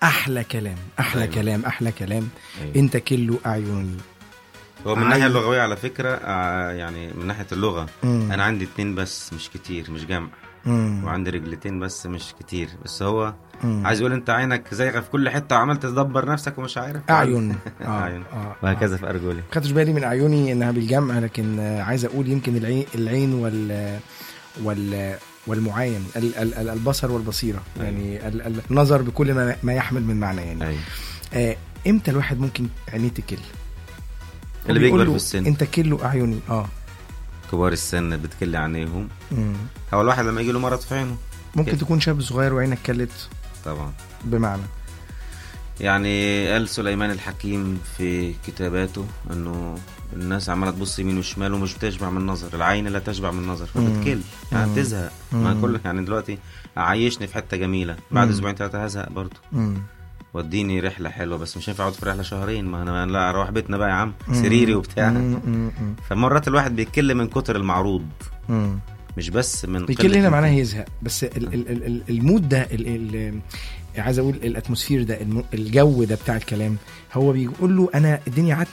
احلى كلام احلى أيوة. كلام احلى كلام أيوة. انت كله اعيني هو من الناحيه عايز- اللغويه على فكره آه، يعني من ناحيه اللغه مم. انا عندي اتنين بس مش كتير مش جمع مم. وعندي رجلتين بس مش كتير بس هو مم. عايز يقول انت عينك زايغه في كل حته وعمال تدبر نفسك ومش عارف اعين اه أعين. اه وهكذا في ارجلي ما خدتش بالي من اعيني انها بالجمع لكن آه، عايز اقول يمكن العين العين وال وال والمعاين ال- ال- ال- البصر والبصيره أيوة. يعني ال- ال- النظر بكل ما ما يحمل من معنى يعني ايوه آه امتى الواحد ممكن عينيه تكل اللي وبيقول بيكبر له في السن انت كله اعيني اه كبار السن بتكل عينيهم مم. هو الواحد لما يجي له مرض في عينه ممكن كده. تكون شاب صغير وعينك كلت طبعا بمعنى يعني قال سليمان الحكيم في كتاباته انه الناس عماله تبص يمين وشمال ومش بتشبع من النظر العين لا تشبع من النظر فبتكل يعني مم. تزهق ما مم. كل يعني دلوقتي عايشني في حته جميله بعد مم. اسبوعين ثلاثه هزهق برضه مم. وديني رحله حلوه بس مش هينفع اقعد في رحله شهرين ما انا لا اروح بيتنا بقى يا عم مم. سريري وبتاع مم. مم. مم. فمرات الواحد بيتكل من كتر المعروض مم. مش بس من بيكل قلة هنا معناه الإنتاج. يزهق بس ال ال ال ال المود ده ال ال عايز اقول الاتموسفير ده الم- الجو ده بتاع الكلام هو بيقول له انا الدنيا عتمه